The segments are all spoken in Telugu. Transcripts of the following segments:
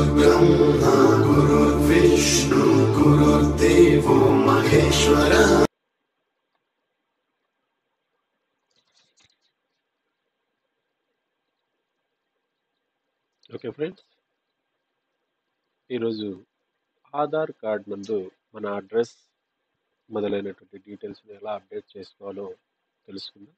गुरुर्ब्रह्मा गुरुर्विष्णु गुरुर्देवो महेश्वरः ఓకే ఫ్రెండ్స్ ఈరోజు ఆధార్ కార్డ్ నందు మన అడ్రస్ మొదలైనటువంటి డీటెయిల్స్ని ఎలా అప్డేట్ చేసుకోవాలో తెలుసుకుందాం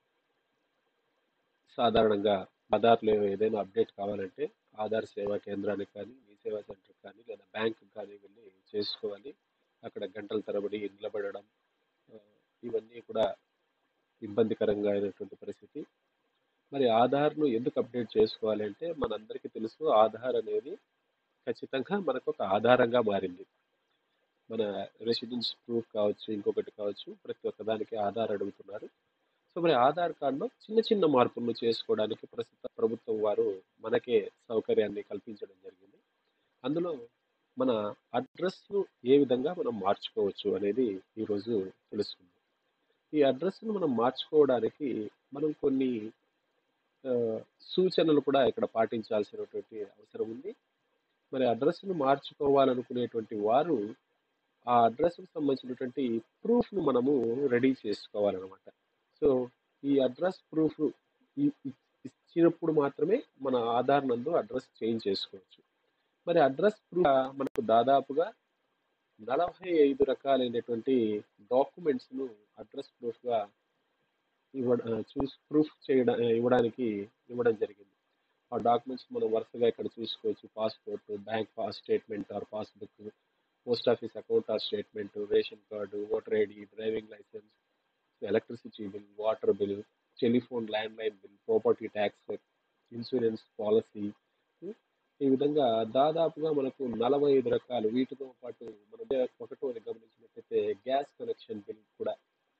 సాధారణంగా ఆధార్లో ఏదైనా అప్డేట్ కావాలంటే ఆధార్ సేవా కేంద్రానికి కానీ మీ సేవా సెంటర్ కానీ లేదా బ్యాంకు కానీ వెళ్ళి చేసుకోవాలి అక్కడ గంటల తరబడి నిలబడడం ఆ, ఇవన్నీ కూడా ఇబ్బందికరంగా అయినటువంటి పరిస్థితి మరి ఆధార్ను ఎందుకు అప్డేట్ చేసుకోవాలి అంటే మనందరికీ తెలుసు ఆధార్ అనేది ఖచ్చితంగా మనకు ఒక ఆధారంగా మారింది మన రెసిడెన్స్ ప్రూఫ్ కావచ్చు ఇంకొకటి కావచ్చు ప్రతి ఒక్క దానికి ఆధార్ అడుగుతున్నారు సో మరి ఆధార్ కార్డులో చిన్న చిన్న మార్పులను చేసుకోవడానికి ప్రస్తుత ప్రభుత్వం వారు మనకే సౌకర్యాన్ని కల్పించడం జరిగింది అందులో మన అడ్రస్ను ఏ విధంగా మనం మార్చుకోవచ్చు అనేది ఈరోజు తెలుసుకుందాం ఈ అడ్రస్ను మనం మార్చుకోవడానికి మనం కొన్ని ఆ, సూచనలు కూడా ఇక్కడ పాటించాల్సినటువంటి అవసరం ఉంది మరి అడ్రస్ను మార్చుకోవాలనుకునేటువంటి వారు ఆ అడ్రస్కు సంబంధించినటువంటి ప్రూఫ్ను మనము రెడీ చేసుకోవాలన్నమాట సో ఈ అడ్రస్ ప్రూఫ్ ఇచ్చినప్పుడు మాత్రమే మన ఆధార్ నందు అడ్రస్ చేంజ్ చేసుకోవచ్చు మరి అడ్రస్ ప్రూఫ్ మనకు దాదాపుగా నలభై ఐదు రకాలైనటువంటి డాక్యుమెంట్స్ను అడ్రస్ ప్రూఫ్గా ఇవ్వ చూసి ప్రూఫ్ చేయడం ఇవ్వడానికి ఇవ్వడం జరిగింది ఆ డాక్యుమెంట్స్ మనం వరుసగా ఇక్కడ చూసుకోవచ్చు passport bank pass statement or passbook post office account or statement ration card voter ID driving licence electricity bill water bill telephone landline bill property tax insurance policy ఈ విధంగా దాదాపుగా మనకు నలభై ఐదు రకాలు వీటితో పాటు మనం ఒకటో గమనించినట్లయితే గ్యాస్ కనెక్షన్ బిల్ కూడా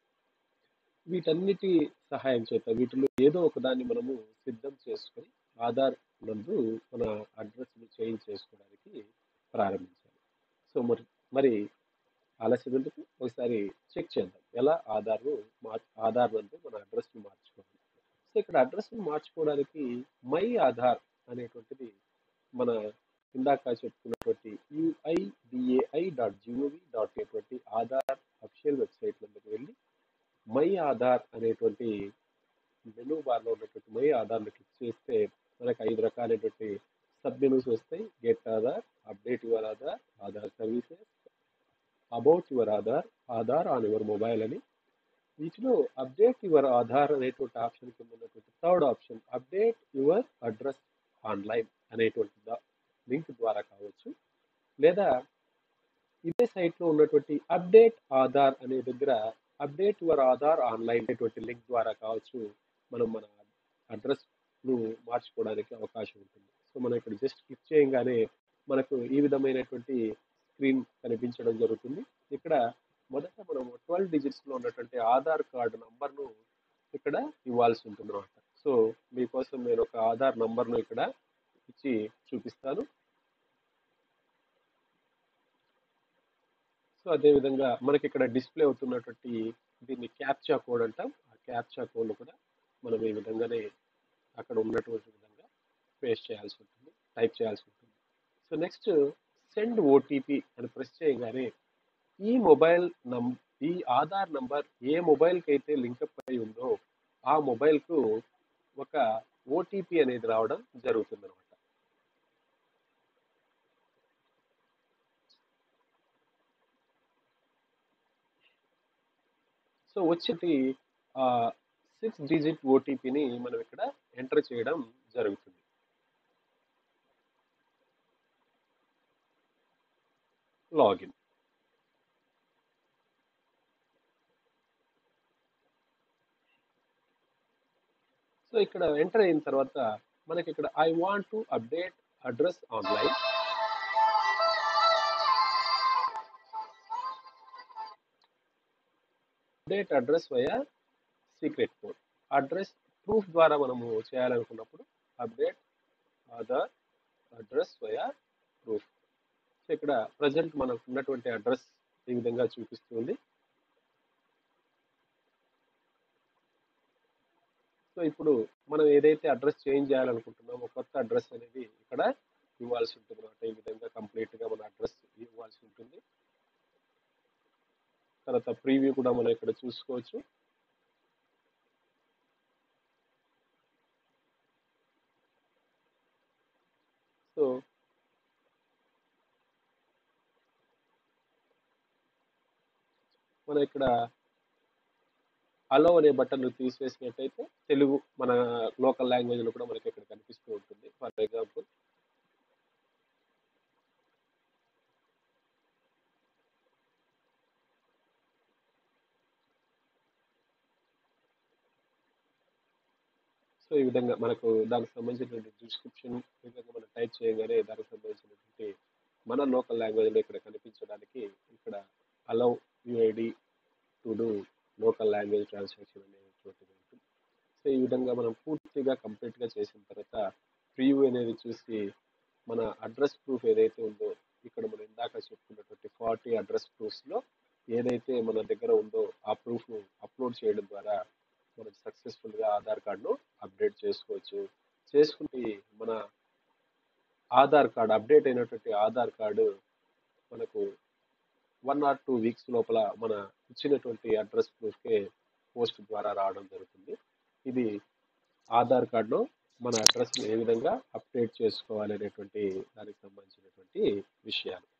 వీటన్నిటి సహాయం చేత వీటిలో ఏదో ఒక దాన్ని మనము సిద్ధం చేసుకొని ఆధార్ నందు మన అడ్రస్ని చేంజ్ చేసుకోవడానికి ప్రారంభించాలి సో మరి మరి ఆలస్యం ఎందుకు ఒకసారి చెక్ చేద్దాం ఎలా ఆధార్ మార్ ఆధార్ నందు మన అడ్రస్ని మార్చుకోవాలి సో ఇక్కడ అడ్రస్ని మార్చుకోవడానికి మై ఆధార్ అనేటువంటిది మన ఇందాక చెప్పుకున్నటువంటి యుఐడిఏఐ డాట్ జిఓవి డాట్ అనేటువంటి ఆధార్ అఫిషియల్ వెబ్సైట్ నందుకు వెళ్ళి మై ఆధార్ అనేటువంటి మెనూ బార్లో ఉన్నటువంటి మై ఆధార్ని క్లిక్ చేస్తే మనకు ఐదు రకాలైనటువంటి సబ్ మెనూస్ వస్తాయి get Aadhaar update your Aadhaar Aadhaar services about your Aadhaar Aadhaar on your mobile అని వీటిలో అప్డేట్ యువర్ ఆధార్ అనేటువంటి ఆప్షన్ కింద ఉన్నటువంటి third option update your address online అనేటువంటి లింక్ ద్వారా కావచ్చు లేదా ఇదే సైట్లో ఉన్నటువంటి అప్డేట్ ఆధార్ అనే దగ్గర అప్డేట్ యువర్ ఆధార్ ఆన్లైన్ అనేటువంటి లింక్ ద్వారా కావచ్చు మనం మన అడ్రస్ను మార్చుకోవడానికి అవకాశం ఉంటుంది సో మనం ఇక్కడ జస్ట్ క్లిక్ చేయగానే మనకు ఈ విధమైనటువంటి స్క్రీన్ కనిపించడం జరుగుతుంది ఇక్కడ మొదట మనం ట్వెల్వ్ డిజిట్స్లో ఉన్నటువంటి ఆధార్ కార్డు నంబర్ను ఇక్కడ ఇవ్వాల్సి ఉంటుంది అనమాట సో మీకోసం నేను ఒక ఆధార్ నంబర్ను ఇక్కడ ఇచ్చి చూపిస్తాను సో అదేవిధంగా మనకి ఇక్కడ డిస్ప్లే అవుతున్నటువంటి దీన్ని క్యాప్చా కోడ్ అంటాం ఆ క్యాప్చా కోడ్ కూడా మనం ఈ విధంగానే అక్కడ ఉన్నటువంటి విధంగా పేస్ట్ చేయాల్సి ఉంటుంది టైప్ చేయాల్సి ఉంటుంది సో నెక్స్ట్ సెండ్ ఓటీపీ అని ప్రెస్ చేయగానే ఈ మొబైల్ నం ఈ ఆధార్ నంబర్ ఏ మొబైల్కి అయితే లింకప్ అయి ఉందో ఆ మొబైల్కు ఒక ఓటీపీ అనేది రావడం జరుగుతుంది అనమాట సో వచ్చేటి ఆ సిక్స్ డిజిట్ ఓటీపీని మనం ఇక్కడ ఎంటర్ చేయడం జరుగుతుంది లాగిన్ సో ఇక్కడ ఎంటర్ అయిన తర్వాత మనకి ఇక్కడ I want to update address online update address via secret code address proof ద్వారా మనము చేయాలనుకున్నప్పుడు update Aadhaar address via proof so ఇక్కడ ప్రజెంట్ మనకు ఉన్నటువంటి అడ్రస్ ఈ విధంగా చూపిస్తుంది సో ఇప్పుడు మనం ఏదైతే అడ్రస్ చేంజ్ చేయాలనుకుంటున్నామో కొత్త అడ్రస్ అనేది ఇక్కడ ఇవ్వాల్సి ఉంటుంది అనమాట ఈ విధంగా కంప్లీట్ గా మన అడ్రస్ ఇవ్వాల్సి ఉంటుంది తర్వాత ప్రీవ్యూ కూడా మనం ఇక్కడ చూసుకోవచ్చు సో మనం ఇక్కడ అలో అనే బటన్ తీసేసినట్టయితే తెలుగు మన లోకల్ లాంగ్వేజ్ లో కూడా మనకి ఇక్కడ కనిపిస్తూ ఉంటుంది ఫర్ ఎగ్జాంపుల్ సో ఈ విధంగా మనకు దానికి సంబంధించినటువంటి డిస్క్రిప్షన్ ఈ విధంగా మనం టైప్ చేయగానే దానికి సంబంధించినటువంటి మన లోకల్ లాంగ్వేజ్ లో ఇక్కడ కనిపించడానికి ఇక్కడ allow UID to do local language transaction అనేటువంటిది ఉంటుంది సో ఈ విధంగా మనం పూర్తిగా కంప్లీట్ గా చేసిన తర్వాత ప్రివ్యూ అనేది చూసి మన అడ్రస్ ప్రూఫ్ ఏదైతే ఉందో ఇక్కడ మనం ఇందాక చెప్పుకున్నటువంటి ఫార్టీ అడ్రస్ ప్రూఫ్స్ లో ఏదైతే మన దగ్గర ఉందో ఆ ప్రూఫ్ ను అప్లోడ్ చేయడం ద్వారా మనం సక్సెస్ఫుల్ గా ఆధార్ కార్డును అప్డేట్ చేసుకోవచ్చు చేసుకుంటే మన ఆధార్ కార్డు అప్డేట్ అయినటువంటి ఆధార్ కార్డు మనకు వన్ ఆర్ టూ వీక్స్ లోపల మన ఇచ్చినటువంటి అడ్రస్ ప్రూఫ్కే పోస్ట్ ద్వారా రావడం జరుగుతుంది ఇది ఆధార్ కార్డులో మన అడ్రస్ ఏ విధంగా అప్డేట్ చేసుకోవాలి అనేటువంటి దానికి సంబంధించినటువంటి విషయాలు